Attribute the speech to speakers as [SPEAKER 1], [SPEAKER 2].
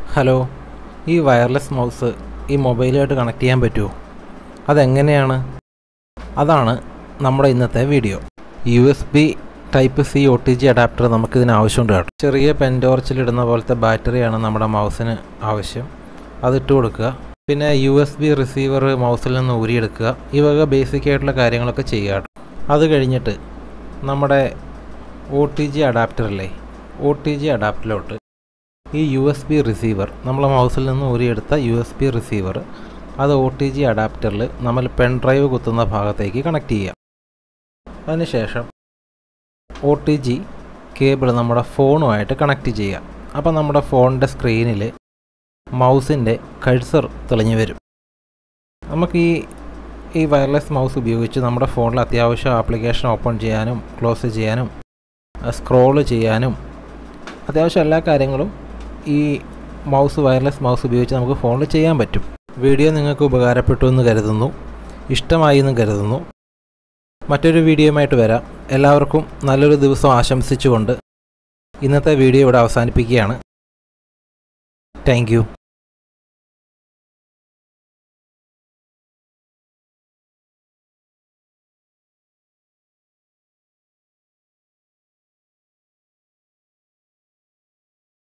[SPEAKER 1] hello ഈ wireless mouse ഈ മൊബൈലുമായിട്ട് connect ചെയ്യാൻ പറ്റുമോ അതെങ്ങനെയാണ് അതാണ് നമ്മുടെ ഇന്നത്തെ video U S B type C O T G adapter നമുക്കിതിന് ആവശ്യമുണ്ട് കേട്ടോ ചെറിയ പെൻ ടോർച്ചിലിടുന്ന പോലത്തെ ബാറ്ററിയാണ് നമ്മുടെ മൗസിന് ആവശ്യം അതിട്ട് കൊടുക്കുക പിന്നെ യു എസ് ബി റിസീവർ മൗസിൽ നിന്ന് ഊരിയെടുക്കുക ഈ വക ബേസിക് ആയിട്ടുള്ള കാര്യങ്ങളൊക്കെ ചെയ്യുക കേട്ടോ അത് കഴിഞ്ഞിട്ട് നമ്മുടെ ഒ ടി ജി അഡാപ്റ്ററില്ലേ ഒ ടി ജി അഡാപ്റ്ററിലോട്ട് ഈ യു എസ് ബി റിസീവർ നമ്മൾ മൗസിൽ നിന്ന് ഊരിയെടുത്ത യു എസ് ബി റിസീവർ അത് ഒ ടി ജി അഡാപ്റ്ററിൽ നമ്മൾ പെൻ ഡ്രൈവ് കുത്തുന്ന ഭാഗത്തേക്ക് കണക്ട് ചെയ്യാം അതിനുശേഷം ഒ ടി ജി കേബിൾ നമ്മുടെ ഫോണുമായിട്ട് കണക്ട് ചെയ്യുക അപ്പോൾ നമ്മുടെ ഫോണിൻ്റെ സ്ക്രീനിൽ മൗസിൻ്റെ കഴ്സർ തെളിഞ്ഞു വരും നമുക്ക് ഈ ഈ വയർലെസ് മൗസ് ഉപയോഗിച്ച് നമ്മുടെ ഫോണിൽ അത്യാവശ്യം ആപ്ലിക്കേഷൻ ഓപ്പൺ ചെയ്യാനും ക്ലോസ് ചെയ്യാനും സ്ക്രോൾ ചെയ്യാനും അത്യാവശ്യം എല്ലാ കാര്യങ്ങളും ഈ മൗസ് വയർലെസ് മൗസ് ഉപയോഗിച്ച് നമുക്ക് ഫോണിൽ ചെയ്യാൻ പറ്റും വീഡിയോ നിങ്ങൾക്ക് ഉപകാരപ്പെട്ടു എന്ന് കരുതുന്നു ഇഷ്ടമായി എന്ന് കരുതുന്നു മറ്റൊരു വീഡിയോയുമായിട്ട് വരാം എല്ലാവർക്കും നല്ലൊരു ദിവസം ആശംസിച്ചുകൊണ്ട് ഇന്നത്തെ വീഡിയോ ഇവിടെ അവസാനിപ്പിക്കുകയാണ് താങ്ക്